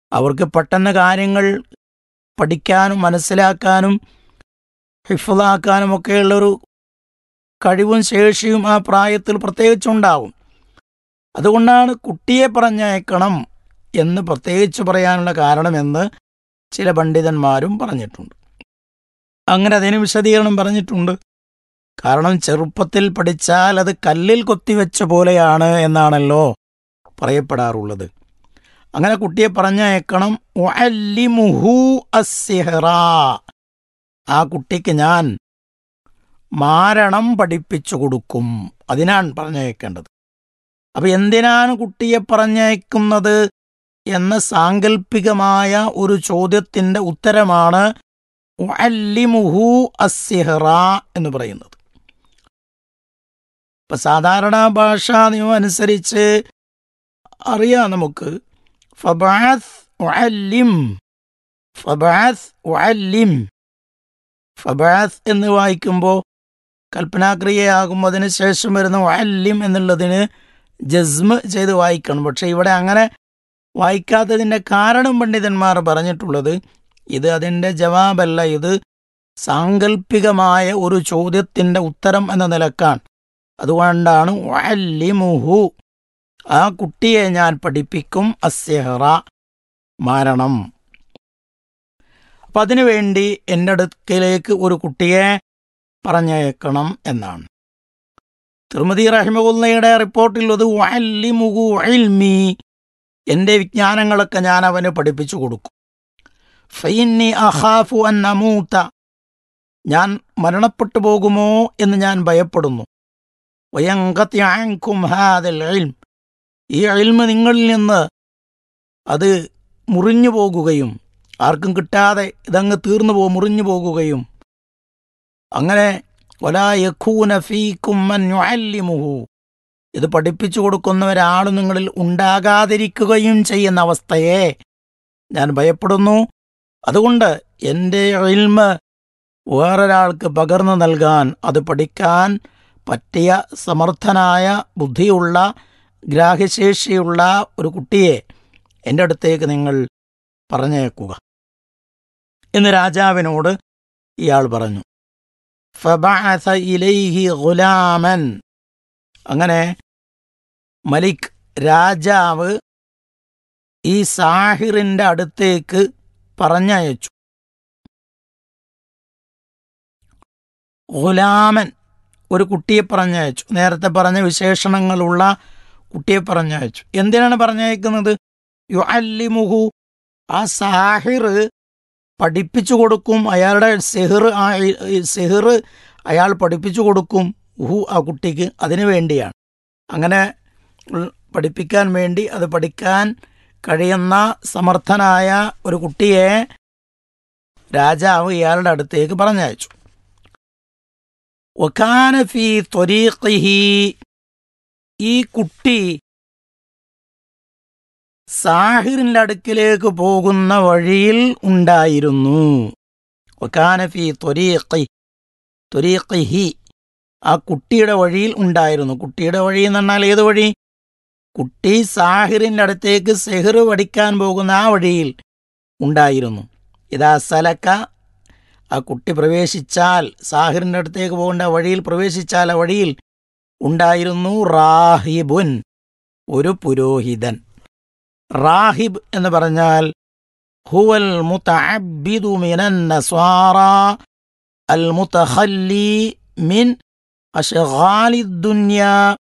അവർക്ക് പെട്ടെന്ന് കാര്യങ്ങൾ പഠിക്കാനും മനസ്സിലാക്കാനും ഹിഫ്ലാക്കാനും ഒക്കെയുള്ളൊരു കഴിവും ശേഷിയും ആ പ്രായത്തിൽ പ്രത്യേകിച്ചുണ്ടാവും അതുകൊണ്ടാണ് കുട്ടിയെ പറഞ്ഞയക്കണം എന്ന് പ്രത്യേകിച്ച് പറയാനുള്ള കാരണമെന്ന് ചില പണ്ഡിതന്മാരും പറഞ്ഞിട്ടുണ്ട് അങ്ങനെ അതിന് വിശദീകരണം പറഞ്ഞിട്ടുണ്ട് കാരണം ചെറുപ്പത്തിൽ പഠിച്ചാൽ അത് കല്ലിൽ കൊത്തിവെച്ച പോലെയാണ് എന്നാണല്ലോ പറയപ്പെടാറുള്ളത് അങ്ങനെ കുട്ടിയെ പറഞ്ഞയക്കണം ഉഅല്ലിമുഹു അസ്സിഹ്റ. ആ കുട്ടിക്ക് ഞാൻ മാരണം പഠിപ്പിച്ചു കൊടുക്കും അതിനാണ് പറഞ്ഞയക്കേണ്ടത് അപ്പൊ എന്തിനാണ് കുട്ടിയെ പറഞ്ഞയക്കുന്നത് എന്ന സാങ്കല്പികമായ ഒരു ചോദ്യത്തിന്റെ ഉത്തരമാണ് ഉഅല്ലിമുഹു അസ്സിഹ്റ എന്ന് പറയുന്നത് ഇപ്പൊ സാധാരണ ഭാഷാ നിയമം അനുസരിച്ച് അറിയാം നമുക്ക് ഫബാസ് ഉഅല്ലിം ഫബാസ് ഉഅല്ലിം ഫബാസ് എന്ന് വായിക്കുമ്പോൾ കൽപ്പനാക്രിയയാകുമ്പോൾ അതിന് ശേഷം വരുന്ന ഉഅല്ലിം എന്നുള്ളതിന് ജസ്മ് ചെയ്ത് വായിക്കണം പക്ഷെ ഇവിടെ അങ്ങനെ വായിക്കാത്തതിൻ്റെ കാരണം പണ്ഡിതന്മാർ പറഞ്ഞിട്ടുള്ളത് ഇത് അതിൻ്റെ ജവാബല്ല ഇത് സാങ്കല്പികമായ ഒരു ചോദ്യത്തിൻ്റെ ഉത്തരം എന്ന നിലക്കാണ് അതുകൊണ്ടാണ് വഅല്ലിമുഹു ആ കുട്ടിയെ ഞാൻ പഠിപ്പിക്കും അസ്യഹറ മാരണം അപ്പം അതിനുവേണ്ടി എൻ്റെ അടുക്കലേക്ക് ഒരു കുട്ടിയെ പറഞ്ഞയക്കണം എന്നാണ് തിരുമതി റഹിമകുല്ലയുടെ റിപ്പോർട്ടിലുള്ളത് വഅല്ലിമുഹു ഇൽമി എൻ്റെ വിജ്ഞാനങ്ങളൊക്കെ ഞാൻ അവന് പഠിപ്പിച്ചു കൊടുക്കും ഫൈന്നി അഹാഫു അൻ അമൂത്ത ഞാൻ മരണപ്പെട്ടു പോകുമോ എന്ന് ഞാൻ ഭയപ്പെടുന്നു വയങ്കത്തി ആൻകും ഹാദൽ ഇൽം ഈ ഇൽമ് നിങ്ങളിൽ നിന്ന് അത് മുറിഞ്ഞു പോകുകയും ആർക്കും കിട്ടാതെ ഇതങ്ങ് തീർന്നു പോ മുറിഞ്ഞു പോകുകയും അങ്ങനെ വലാ യഖൂന ഫീക്കും മൻ യുഅല്ലിമുഹു ഇത് പഠിപ്പിച്ചു കൊടുക്കുന്ന ഒരാൾ നിങ്ങളിൽ ഉണ്ടാകാതിരിക്കുകയും ചെയ്യുന്ന അവസ്ഥയെ ഞാൻ ഭയപ്പെടുന്നു അതുകൊണ്ട് എൻ്റെ ഇൽമ് വേറൊരാൾക്ക് പകർന്നു നൽകാൻ അത് പഠിക്കാൻ പറ്റിയ സമർത്ഥനായ ബുദ്ധിയുള്ള ഗ്രാഹ്യശേഷിയുള്ള ഒരു കുട്ടിയെ എൻ്റെ അടുത്തേക്ക് നിങ്ങൾ പറഞ്ഞേക്കുക എന്ന് രാജാവിനോട് ഇയാൾ പറഞ്ഞു ഫബഅസ ഇലൈഹി ഗുലാമൻ അങ്ങനെ മലിക് രാജാവ് ഈ സാഹിറിന്റെ അടുത്തേക്ക് പറഞ്ഞയച്ചു ഗുലാമൻ ഒരു കുട്ടിയെ പറഞ്ഞയച്ചു നേരത്തെ പറഞ്ഞ വിശേഷണങ്ങളുള്ള കുട്ടിയെ പറഞ്ഞയച്ചു എന്തിനാണ് പറഞ്ഞയക്കുന്നത് യു അല്ലിമുഹു ആ സാഹിർ പഠിപ്പിച്ചു കൊടുക്കും അയാളുടെ സെഹിർ ആ സെഹിർ അയാൾ പഠിപ്പിച്ചു കൊടുക്കും ഹു ആ കുട്ടിക്ക് അതിനു വേണ്ടിയാണ് അങ്ങനെ ഉൾ- പഠിപ്പിക്കാൻ വേണ്ടി അത് പഠിക്കാൻ കഴിയുന്ന സമർത്ഥനായ ഒരു കുട്ടിയെ രാജാവ് ഇയാളുടെ അടുത്തേക്ക് പറഞ്ഞയച്ചു വക്കാന ഫീ ത്വരീഖിഹി ഈ കുട്ടി സാഹിറിന്റെ അടുക്കിലേക്ക് പോകുന്ന വഴിയിൽ ഉണ്ടായിരുന്നു വക്കാന ഫീ ത്വരീഖി ത്വരീഖിഹി ആ കുട്ടിയുടെ വഴിയിൽ ഉണ്ടായിരുന്നു കുട്ടിയുടെ വഴി എന്ന് പറഞ്ഞാൽ ഏത് വഴി കുട്ടി സാഹിറിന്റെ അടുത്തേക്ക് സെഹിർ പഠിക്കാൻ പോകുന്ന ആ വഴിയിൽ ഉണ്ടായിരുന്നു ഇതാ സലക്ക ആ കുട്ടി പ്രവേശിച്ചാൽ സാഹിറിന്റെ അടുത്തേക്ക് പോകേണ്ട വഴിയിൽ പ്രവേശിച്ചാൽ ആ വഴിയിൽ ഉണ്ടായിരുന്നു റാഹിബുൻ ഒരു പുരോഹിതൻ റാഹിബ് എന്ന് പറഞ്ഞാൽ ഹുവൽ മുതഅബ്ബിദു മിനൻ നസ്വാറ അൽ മുതഖല്ലി മിൻ അഷ്ഗാലി ദുനിയ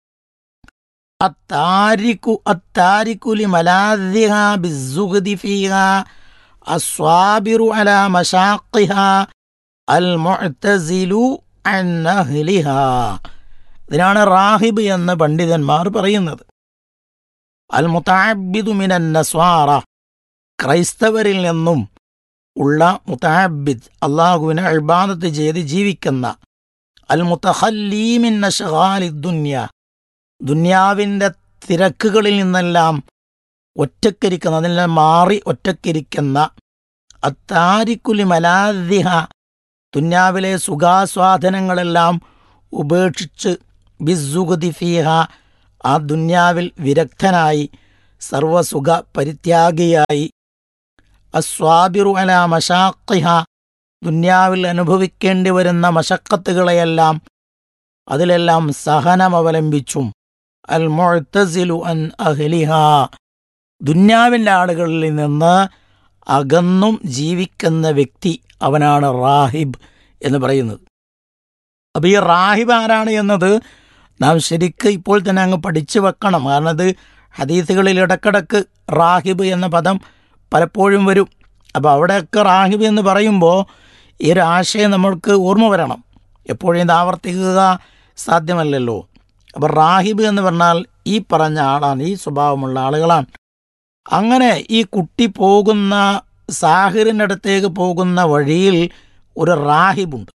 التارك التارك لملاذها بالزهد فيها الصابر على مشاقها المعتزل عن أهلها ഇതിനാണ് റാഹിബ് എന്ന് പണ്ഡിതന്മാർ പറയുന്നത് അൽ മുതാബിദു മിനൻ നസ്വാറ ക്രൈസ്തവരിൽ നിന്നും ഉള്ള മുതാബിദ് അള്ളാഹുവിനെ ഇബാദത്ത് ചെയ്ത് ജീവിക്കുന്ന അൽ മുത്തഹല്ലീമിൻ നഷഹാലി ദുന്യ ദുന്യാവിൻ്റെ തിരക്കുകളിൽ നിന്നെല്ലാം ഒറ്റക്കരിക്കുന്ന അതിനെല്ലാം മാറി ഒറ്റക്കരിക്കുന്ന അത്താരിക്കുലി മലാദിഹ ദുന്യാവിലെ സുഖാസ്വാദനങ്ങളെല്ലാം ഉപേക്ഷിച്ച് ബിസുഗതി ഫീഹ ആ ദുന്യാവിൽ വിരക്തനായി സർവസുഖ പരിത്യാഗിയായി അസ്വാബിറു അല മഷാഖിഹ ദുന്യാവിൽ അനുഭവിക്കേണ്ടി വരുന്ന മശക്കത്തുകളെയെല്ലാം അതിലെല്ലാം സഹനം അവലംബിച്ചും അൽ മുഅ്തസിലു അൻ അഹ്ലിഹ ദുന്യാവിൻ്റെ ആളുകളിൽ നിന്ന് അകന്നും ജീവിക്കുന്ന വ്യക്തി അവനാണ് റാഹിബ് എന്ന് പറയുന്നത് അപ്പോൾ ഈ റാഹിബ് ആരാണ് എന്നത് നാം ശരിക്ക് ഇപ്പോൾ തന്നെ അങ്ങ് പഠിച്ചു വെക്കണം കാരണം അത് ഹദീസുകളിൽ ഇടക്കിടക്ക് റാഹിബ് എന്ന പദം പലപ്പോഴും വരും അപ്പോൾ അവിടെയൊക്കെ റാഹിബ് എന്ന് പറയുമ്പോൾ ഈ ഒരു ആശയം നമ്മൾക്ക് ഓർമ്മ വരണം എപ്പോഴും ഇത് ആവർത്തിക്കുക സാധ്യമല്ലല്ലോ അപ്പോൾ റാഹിബ് എന്ന് പറഞ്ഞാൽ ഈ പറഞ്ഞ ആളാണ് ഈ സ്വഭാവമുള്ള ആളുകളാണ് അങ്ങനെ ഈ കുട്ടി പോകുന്ന സാഹിറിൻ്റെ അടുത്തേക്ക് പോകുന്ന വഴിയിൽ ഒരു റാഹിബുണ്ട്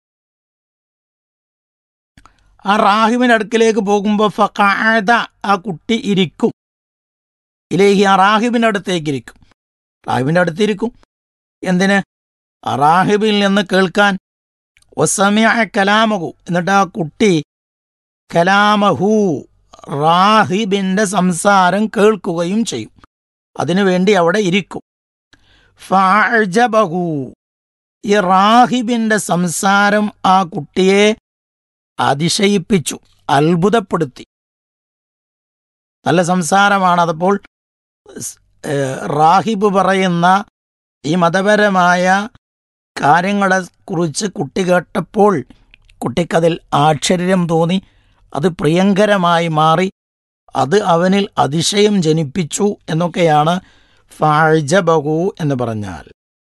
ആ റാഹിബിൻ്റെ അടുക്കിലേക്ക് പോകുമ്പോൾ ഫക്കാഴത ആ കുട്ടി ഇരിക്കും ഇലേഹി ആ റാഹിബിൻ്റെ അടുത്തേക്ക് ഇരിക്കും റാഹിബിൻ്റെ അടുത്തിരിക്കും എന്തിന് ആ റാഹിബിൽ നിന്ന് കേൾക്കാൻ ഒസമിയ കലാമഹു എന്നിട്ട് ആ കുട്ടി കലാമഹു റാഹിബിൻ്റെ സംസാരം കേൾക്കുകയും ചെയ്യും അതിനുവേണ്ടി അവിടെ ഇരിക്കും ഫഅജബഹു ഈ റാഹിബിൻ്റെ സംസാരം ആ കുട്ടിയെ അതിശയിപ്പിച്ചു അത്ഭുതപ്പെടുത്തി നല്ല സംസാരമാണ് അതപ്പോൾ റാഹിബ് പറയുന്ന ഈ മതപരമായ കാര്യങ്ങളെക്കുറിച്ച് കുട്ടി കേട്ടപ്പോൾ കുട്ടിക്കതിൽ ആശ്ചര്യം തോന്നി അത് പ്രിയങ്കരമായി മാറി അത് അവനിൽ അതിശയം ജനിപ്പിച്ചു എന്നൊക്കെയാണ് ഫാഴ്ജബഹു എന്ന് പറഞ്ഞാൽ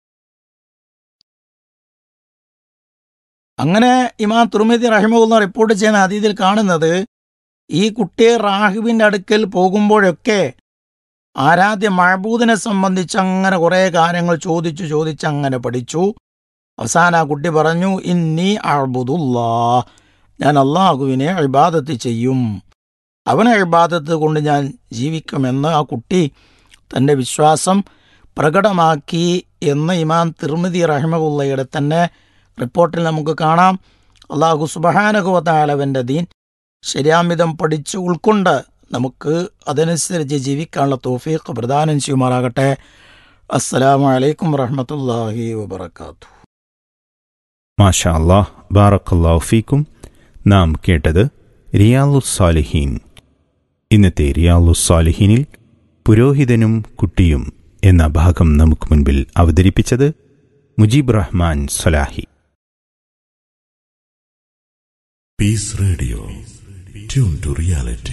അങ്ങനെ ഇമാം തുർമിദി റഹിമുള്ള റിപ്പോർട്ട് ചെയ്യുന്ന അതീതിൽ കാണുന്നത് ഈ കുട്ടിയെ റാഹിബിൻ്റെ അടുക്കൽ പോകുമ്പോഴൊക്കെ ആരാധ്യ മഴബൂദിനെ സംബന്ധിച്ച് അങ്ങനെ കുറേ കാര്യങ്ങൾ ചോദിച്ചു ചോദിച്ച് അങ്ങനെ പഠിച്ചു അവസാനം ആ കുട്ടി പറഞ്ഞു ഇന്നി അഴുതുല്ലാ ഞാൻ അള്ളാഹുവിനെ അഴിബാദത്ത് ചെയ്യും അവനെ അഴിബാദത്ത് കൊണ്ട് ഞാൻ ജീവിക്കുമെന്ന് ആ കുട്ടി തൻ്റെ വിശ്വാസം പ്രകടമാക്കി എന്ന് ഇമാം തിർമിതി റഹ്മുള്ളയുടെ തന്നെ റിപ്പോർട്ടിൽ നമുക്ക് കാണാം അള്ളാഹു സുബഹാനകുവത്താലവൻ്റെ ദീൻ ശരിയാമിതം പഠിച്ച് ഉൾക്കൊണ്ട് നമുക്ക് അതനുസരിച്ച് ജീവിക്കാനുള്ള തോഫീഖ് പ്രദാനം ചെയ്യുമാറാകട്ടെ അസ്സലാമു അലൈക്കും വറഹമത്തല്ലാഹി വബർക്കാത്തു മാഷാ അല്ലാഹ് ബാറക്കല്ലാഹു ഫീക്കും നാം കേട്ടത് റിയാലുസ്സാലിഹീൻ ഇന്നത്തെ റിയാലുസ്സാലിഹീനിൽ പുരോഹിതനും കുട്ടിയും എന്ന ഭാഗം നമുക്ക് മുൻപിൽ അവതരിപ്പിച്ചത് Mujeeb Rahman Salahi Peace Radio. Tune to reality.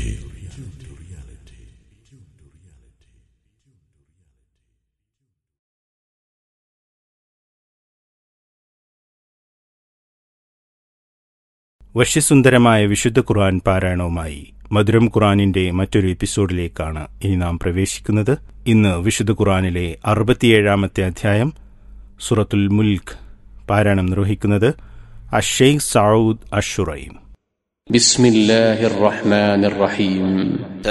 വശ്യസുന്ദരമായ വിശുദ്ധ ഖുർആൻ പാരായണവുമായി മധുരം ഖുർആനിന്റെ മറ്റൊരു എപ്പിസോഡിലേക്കാണ് ഇനി നാം പ്രവേശിക്കുന്നത് ഇന്ന് വിശുദ്ധ ഖുർആനിലെ അറുപത്തിയേഴാമത്തെ അധ്യായം സുറത്തുൽ മുൽക്ക് പാരായണം നിർവഹിക്കുന്നത് അഷെയ്ഖ് സൗദ് അഷുറൈം بسم الله الرحمن الرحيم